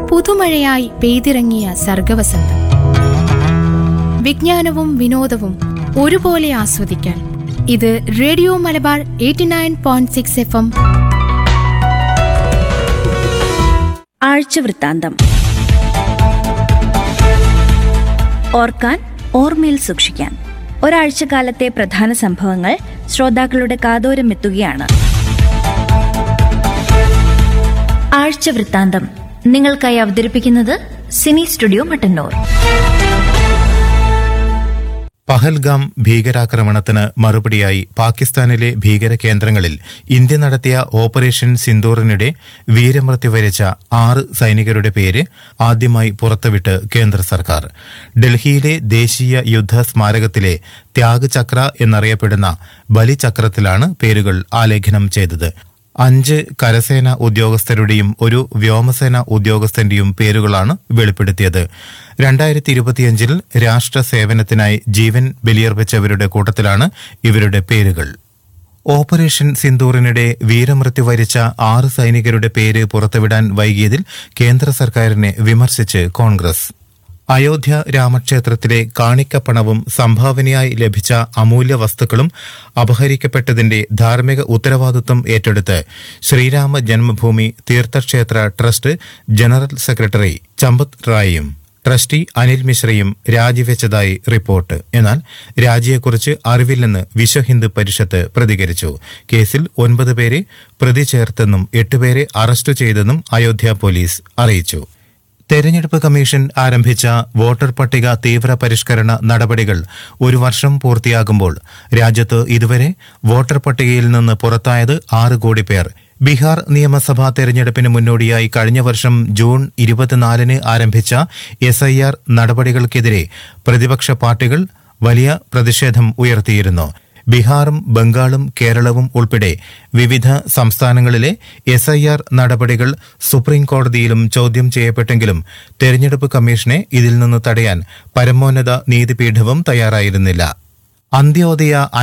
പുതുമഴയായി പെയ്തിറങ്ങിയ സർഗവസന്തം വിജ്ഞാനവും വിനോദവും ഒരുപോലെ ആസ്വദിക്കാൻ ഇത് radio Malabar eighty nine point six F M ആഴ്ചവൃത്താന്തം ഓർക്കാൻ ഓർമ്മയിൽ സൂക്ഷിക്കാൻ ഒരാഴ്ചക്കാലത്തെ പ്രധാന സംഭവങ്ങൾ ശ്രോതാക്കളുടെ കാതോരം എത്തുകയാണ് ആഴ്ചവൃത്താന്തം നിങ്ങൾക്കായി അവതരിപ്പിക്കുന്നത് സിനി സ്റ്റുഡിയോ മട്ടന്നൂർ പഹൽഗാം ഭീകരാക്രമണത്തിന് മറുപടിയായി പാകിസ്ഥാനിലെ ഭീകര കേന്ദ്രങ്ങളിൽ ഇന്ത്യ നടത്തിയ ഓപ്പറേഷൻ സിന്ദൂറിനിടെ വീരമൃത്യു വരിച്ച ആറ് സൈനികരുടെ പേര് ആദ്യമായി പുറത്തുവിട്ട് കേന്ദ്ര സർക്കാർ ഡൽഹിയിലെ ദേശീയ യുദ്ധ സ്മാരകത്തിലെ ത്യാഗ് ചക്ര എന്നറിയപ്പെടുന്ന ബലിചക്രത്തിലാണ് പേരുകൾ ആലേഖനം ചെയ്തത് അഞ്ച് കരസേന ഉദ്യോഗസ്ഥരുടെയും ഒരു വ്യോമസേന ഉദ്യോഗസ്ഥന്റെയും പേരുകളാണ് വെളിപ്പെടുത്തിയത് രണ്ടായിരത്തി ഇരുപത്തിയഞ്ചിൽ രാഷ്ട്ര സേവനത്തിനായി ജീവൻ ബലിയർപ്പിച്ചവരുടെ കൂട്ടത്തിലാണ് ഇവരുടെ പേരുകൾ ഓപ്പറേഷൻ സിന്ദൂറിനിടെ വീരമൃത്യു വരിച്ച ആറ് സൈനികരുടെ പേര് പുറത്തുവിടാൻ വൈകിയതിൽ കേന്ദ്ര സർക്കാരിനെ വിമർശിച്ച് കോൺഗ്രസ് അയോധ്യ രാമക്ഷേത്രത്തിലെ കാണിക്കപ്പണവും സംഭാവനയായി ലഭിച്ച അമൂല്യ വസ്തുക്കളും അപഹരിക്കപ്പെട്ടതിന്റെ ധാർമ്മിക ഉത്തരവാദിത്വം ഏറ്റെടുത്ത് Shri Rama Janmabhoomi Teertha Kshetra trust general secretary Champat റായിയും ട്രസ്റ്റി അനിൽ മിശ്രയും രാജിവെച്ചതായി റിപ്പോർട്ട് എന്നാൽ രാജിയെക്കുറിച്ച് അറിവില്ലെന്ന് വിശ്വ ഹിന്ദു പരിഷത്ത് പ്രതികരിച്ചു കേസിൽ ഒൻപത് പേരെ പ്രതി ചേർത്തെന്നും എട്ടുപേരെ അറസ്റ്റ് ചെയ്തെന്നും അയോധ്യ പോലീസ് അറിയിച്ചു തെരഞ്ഞെടുപ്പ് കമ്മീഷൻ ആരംഭിച്ച വോട്ടർ പട്ടിക തീവ്ര പരിഷ്കരണ നടപടികൾ ഒരു വർഷം പൂർത്തിയാകുമ്പോൾ രാജ്യത്ത് ഇതുവരെ വോട്ടർ പട്ടികയിൽ നിന്ന് പുറത്തായത് ആറ് കോടി പേർ ബീഹാർ നിയമസഭാ തെരഞ്ഞെടുപ്പിന് മുന്നോടിയായി കഴിഞ്ഞ വർഷം ജൂൺ ഇരുപത്തിനാലിന് ആരംഭിച്ച എസ് ഐ ആർ നടപടികൾക്കെതിരെ പ്രതിപക്ഷ പാർട്ടികൾ വലിയ പ്രതിഷേധം ഉയർത്തിയിരുന്നു ബീഹാറും ബംഗാളും കേരളവും ഉൾപ്പെടെ വിവിധ സംസ്ഥാനങ്ങളിലെ എസ് ഐ ആർ നടപടികൾ സുപ്രീം കോടതിയിലും ചോദ്യം ചെയ്യപ്പെട്ടെങ്കിലും തെരഞ്ഞെടുപ്പ് കമ്മീഷനെ ഇതിൽ നിന്ന് തടയാൻ പരമോന്നത നീതിപീഠവും തയ്യാറായിരുന്നില്ല അന്ത്യോദയ